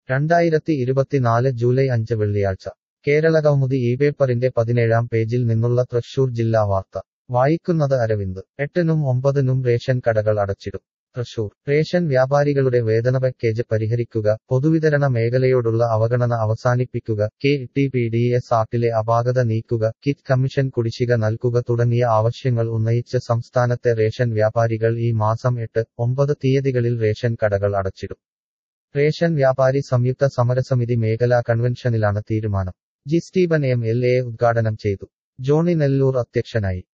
രണ്ടായിരത്തി ഇരുപത്തിനാല് ജൂലൈ അഞ്ച് വെള്ളിയാഴ്ച കേരളകൗമുദി ഈ പേപ്പറിന്റെ പതിനേഴാം പേജിൽ നിന്നുള്ള തൃശൂർ ജില്ലാ വാർത്ത വായിക്കുന്നത് അരവിന്ദ് എട്ടിനും ഒമ്പതിനും റേഷൻ കടകൾ അടച്ചിടും തൃശൂർ റേഷൻ വ്യാപാരികളുടെ വേതന പാക്കേജ് പരിഹരിക്കുക പൊതുവിതരണ മേഖലയോടുള്ള അവഗണന അവസാനിപ്പിക്കുക K T P D S ആക്ടിലെ അപാകത നീക്കുക കിറ്റ് കമ്മീഷൻ കുടിശ്ശിക നൽകുക തുടങ്ങിയ ആവശ്യങ്ങൾ ഉന്നയിച്ച് സംസ്ഥാനത്തെ റേഷൻ വ്യാപാരികൾ ഈ മാസം എട്ട് ഒമ്പത് തീയതികളിൽ റേഷൻ കടകൾ അടച്ചിടും റേഷൻ വ്യാപാരി സംയുക്ത സമരസമിതി മേഖലാ കൺവെൻഷനിലാണ് തീരുമാനം G Stephen M L A ഉദ്ഘാടനം ചെയ്തു ജോണി നെല്ലൂർ അധ്യക്ഷനായി